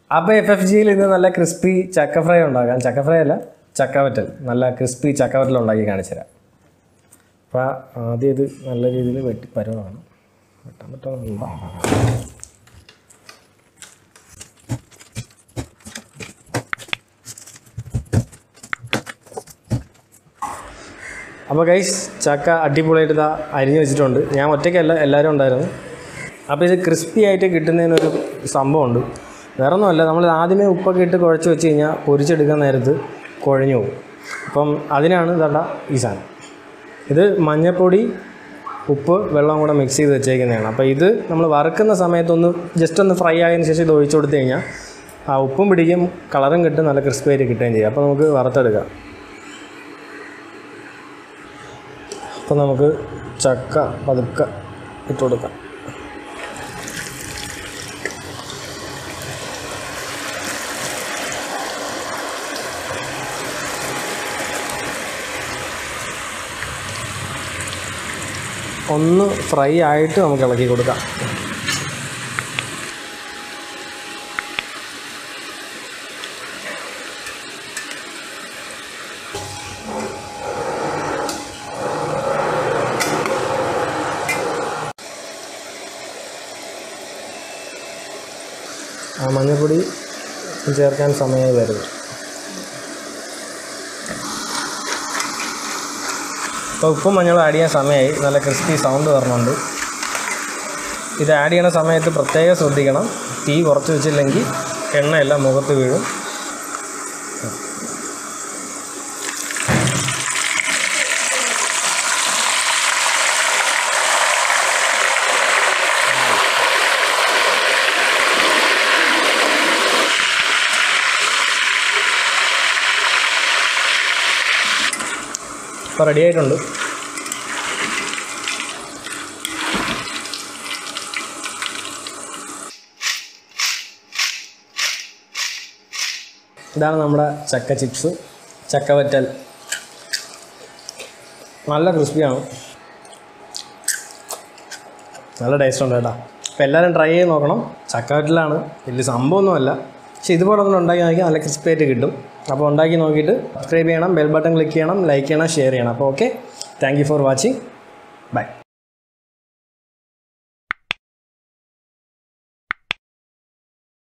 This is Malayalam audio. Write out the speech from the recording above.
അപ്പോൾ എഫ് എഫ് ജിയിൽ ഇന്ന് നല്ല ക്രിസ്പി ചക്ക ഫ്രൈ ഉണ്ടാക്കാം ചക്ക ഫ്രൈ അല്ല ചക്കവറ്റൽ നല്ല ക്രിസ്പി ചക്കവറ്റൽ ഉണ്ടാക്കി കാണിച്ചു തരാം അപ്പോൾ ആദ്യം ഇത് നല്ല രീതിയിൽ വെട്ടി പരുവാണ് വെട്ടാൻ പറ്റുന്നുണ്ടോ അപ്പോൾ ഗൈസ് ചക്ക അടിപൊളിയായിട്ട് ഇതാ അരിഞ്ഞു വെച്ചിട്ടുണ്ട് ഞാൻ ഒറ്റയ്ക്കല്ല എല്ലാവരും ഉണ്ടായിരുന്നു അപ്പോൾ ഇത് ക്രിസ്പി ആയിട്ട് കിട്ടുന്നതിനൊരു സംഭവമുണ്ട് വേറെ ഒന്നുമല്ല നമ്മൾ ആദ്യമേ ഉപ്പൊക്കെ ഇട്ട് കുഴച്ച് വെച്ച് കഴിഞ്ഞാൽ പൊരിച്ചെടുക്കാൻ നേരത്ത് കുഴഞ്ഞു പോകും അപ്പം അതിനാണ് ഇതണ്ട ഈ സാധനം ഇത് മഞ്ഞൾപ്പൊടി ഉപ്പ് വെള്ളം കൂടെ മിക്സ് ചെയ്ത് വെച്ചേക്കുന്നതാണ് അപ്പോൾ ഇത് നമ്മൾ വറുക്കുന്ന സമയത്തൊന്ന് ജസ്റ്റ് ഒന്ന് ഫ്രൈ ആയതിനു ശേഷം ഇത് ഒഴിച്ചു കൊടുത്തു കഴിഞ്ഞാൽ ആ ഉപ്പും പിടിക്കും കളറും കിട്ടും നല്ല ക്രിസ്പി ആയിട്ട് കിട്ടുകയും ചെയ്യും അപ്പോൾ നമുക്ക് വറുത്തെടുക്കാം അപ്പോൾ നമുക്ക് ചക്ക പതുക്കെ ഇട്ട് കൊടുക്കാം ഒന്ന് ഫ്രൈ ആയിട്ട് നമുക്ക് ഇളക്കി കൊടുക്കാം ആ മഞ്ഞൾപ്പൊടി ചേർക്കാൻ സമയമായി വരുന്നു ഇപ്പോൾ ഉപ്പും മഞ്ഞളും ആഡ് ചെയ്യാൻ സമയമായി നല്ല ക്രിസ്പി സൗണ്ട് വരണുണ്ട് ഇത് ആഡ് ചെയ്യണ സമയത്ത് പ്രത്യേകം ശ്രദ്ധിക്കണം തീ കുറച്ച് വെച്ചില്ലെങ്കിൽ എണ്ണയെല്ലാം മുഖത്ത് വീഴും ഇപ്പോൾ റെഡി ആയിട്ടുണ്ട് ഇതാണ് നമ്മുടെ ചക്ക ചിപ്സ് ചക്ക വറ്റൽ നല്ല ക്രിസ്പിയാണ് നല്ല ടേസ്റ്റ് ഉണ്ട് കേട്ടോ അപ്പോൾ എല്ലാവരും ട്രൈ ചെയ്ത് നോക്കണം ചക്ക വറ്റലാണ് വലിയ സംഭവമൊന്നുമല്ല പക്ഷെ ഇതുപോലെ ഒന്ന് ഉണ്ടാക്കി നോക്കിയാൽ നല്ല ക്രിസ്പി ആയിട്ട് കിട്ടും അപ്പോൾ ഉണ്ടാക്കി നോക്കിയിട്ട് സബ്സ്ക്രൈബ് ചെയ്യണം ബെൽ ബട്ടൺ ക്ലിക്ക് ചെയ്യണം ലൈക്ക് ചെയ്യണം ഷെയർ ചെയ്യണം അപ്പോൾ okay thank you for watching by